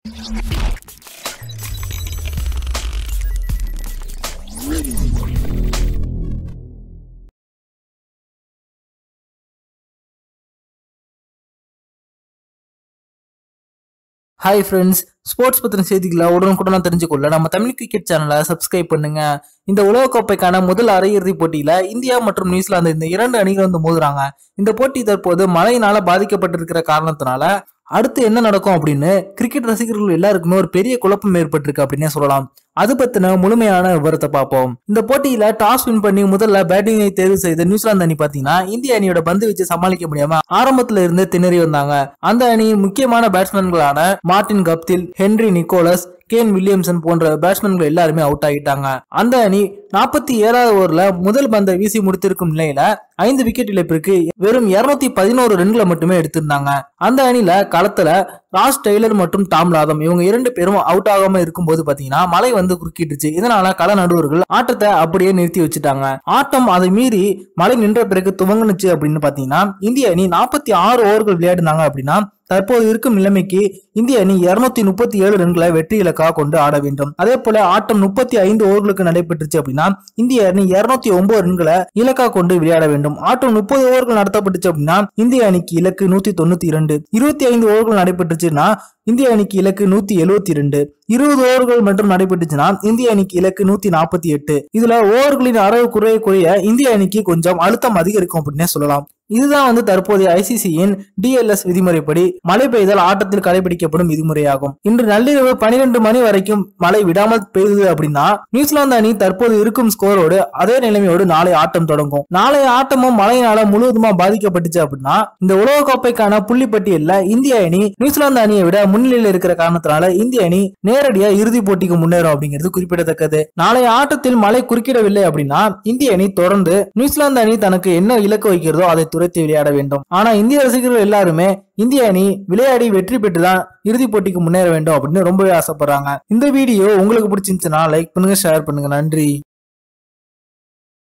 hi friends sports பத்தின செய்திகளை உடனுக்குடன் தெரிஞ்சுக்கொள்ள நம்ம தமிழ் கிரிக்கெட் சேனலை சப்ஸ்கிரைப் பண்ணுங்க இந்த உலகக்கோப்பைக்கான முதல் அரையிறுதி போட்டியில இந்தியா மற்றும் நியூசிலாந்து இந்த இரண்டு அணிகள் வந்து மோதுறாங்க இந்த போட்டி தற்போது மழையினால பாதிக்கப்பட்டிருக்கிற காரணத்தினால அடுத்து என்ன நடக்கும் அப்படின்னு கிரிக்கெட் ரசிகர்கள் எல்லாருக்குமே ஒரு பெரிய குழப்பம் ஏற்பட்டிருக்கு அப்படின்னே சொல்லலாம் அது பத்தின முழுமையான விவரத்தை பார்ப்போம் இந்த போட்டியில டாஸ் வின் பண்ணி முதல்ல பேட்டிங்கை தேர்வு செய்த நியூசிலாந்து அணி பாத்தீங்கன்னா இந்திய அணியோட பந்து வச்சு சமாளிக்க முடியாம ஆரம்பத்துல இருந்து திணறி வந்தாங்க அந்த அணியின் முக்கியமான பேட்ஸ்மேன்களான Martin Guptill Henry Nicholls Kane Williamson போன்ற பேட்ஸ்மேன்கள் எல்லாருமே அவுட் ஆகிட்டாங்க அந்த அணி நாற்பத்தி ஏழாவது ஓவர்ல முதல் பந்தை வீசி முடித்திருக்கும் நிலையில ஐந்து விக்கெட் இழப்பிற்கு வெறும் இருநூத்தி பதினோரு ரன்களை மட்டுமே எடுத்திருந்தாங்க அந்த அணில களத்துல ராஸ் டெய்லர் மற்றும் டாம் லாதம் இவங்க இரண்டு பேரும் அவுட் ஆகாம இருக்கும்போது பாத்தீங்கன்னா மழை வந்து குறுக்கிட்டுச்சு இதனால கள நடுவர்கள் ஆட்டத்தை அப்படியே நிறுத்தி வச்சுட்டாங்க ஆட்டம் அதை மீறி மழை நின்ற பிறகு துவங்குனுச்சு அப்படின்னு பாத்தீங்கன்னா இந்திய அணி நாற்பத்தி ஆறு ஓவர்கள் விளையாடினாங்க அப்படின்னா தற்போது இருக்கும் நிலைமைக்கு இந்திய அணி இருநூத்தி முப்பத்தி ஏழு ரன்களை வெற்றி இலக்காக கொண்டு ஆட வேண்டும் அதே போல ஆட்டம் முப்பத்தி ஐந்து ஓவர்களுக்கு நடைபெற்றுச்சு அப்படின்னா இந்திய அணி இருநூத்தி ஒன்பது ரன்களை இலக்காக கொண்டு விளையாட வேண்டும் ஆட்டம் முப்பது ஓவர்கள் நடத்தப்பட்டுச்சு அப்படின்னா இந்திய அணிக்கு இலக்கு நூத்தி தொண்ணூத்தி இரண்டு இருபத்தி ஐந்து ஓவர்கள் நடைபெற்றுச்சுன்னா இந்திய அணிக்கு இலக்கு நூத்தி எழுவத்தி ரெண்டு இருபது ஓவர்கள் மட்டும் நடைபெற்றுச்சுன்னா இந்திய அணிக்கு இலக்கு நூத்தி நாற்பத்தி எட்டு இதுல ஓவர்களின் அளவு குறைய குறைய இந்திய அணிக்கு கொஞ்சம் அழுத்தம் அதிகரிக்கும் அப்படின்னே சொல்லலாம் இதுதான் வந்து தற்போதைய ஐசிசியின் டிஎல்எஸ் விதிமுறைப்படி மழை பெய்தால் ஆட்டத்தில் கடைபிடிக்கப்படும் விதிமுறையாகும் இன்று நள்ளிரவு பனிரெண்டு மணி வரைக்கும் மழை விடாமல் பெய்தது அப்படின்னா நியூசிலாந்து அணி தற்போது இருக்கும் ஸ்கோரோடு அதே நிலைமையோடு நாளை ஆட்டம் தொடங்கும் நாளைய ஆட்டமும் மழையினால முழுவதுமா பாதிக்கப்பட்டுச்சு அப்படின்னா இந்த உலகக்கோப்பைக்கான புள்ளி பட்டியல்ல இந்திய அணி நியூசிலாந்து அணியை விட முன்னிலையில் இருக்கிற காரணத்தினால இந்திய அணி நேரடியா இறுதி போட்டிக்கு முன்னேறும் அப்படிங்கிறது குறிப்பிடத்தக்கது நாளைய ஆட்டத்தில் மழை குறுக்கிடவில்லை அப்படின்னா இந்திய அணி தொடர்ந்து நியூசிலாந்து அணி தனக்கு என்ன இலக்கு வைக்கிறதோ அதை துரைத்து விளையாட வேண்டும் ஆனா இந்திய ரசிகர்கள் எல்லாருமே இந்திய அணி விளையாடி வெற்றி பெற்றுதான் இறுதி போட்டிக்கு முன்னேற வேண்டும் அப்படின்னு ரொம்பவே ஆசைப்படுறாங்க இந்த வீடியோ உங்களுக்கு பிடிச்சிருந்துச்சுன்னா லைக் பண்ணுங்க ஷேர் பண்ணுங்க நன்றி